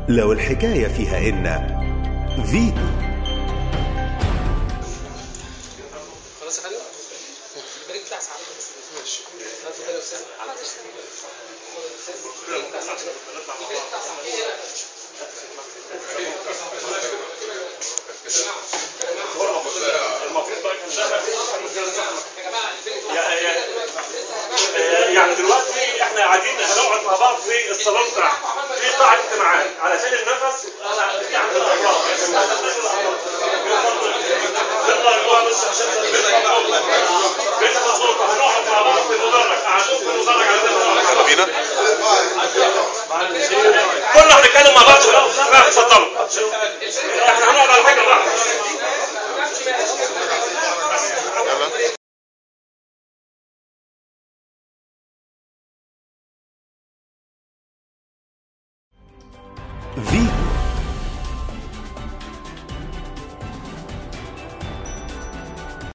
لو الحكاية فيها إن فيتو خلاص يا فندم البريك بتاع ساعتين بس ماشي هاتوا كده يا استاذ البريك بتاع ساعتين. البريك بتاع ساعتين. المفروض بقى كان ده يا جماعه البريك يا- يا- آه، يعني دلوقتي احنا قاعدين هنقعد مع بعض في الصالون تحت في قاعة اجتماعات علشان النفس انا في عندنا امراض يلا يا جماعه بس عشان بيت مظبوطه هنقعد مع بعض في المدرج قاعدين في المدرج عندنا بينا كلنا هنتكلم مع بعض في الاول اتفضلوا احنا هنقعد على حاجه واحده يلا فيتو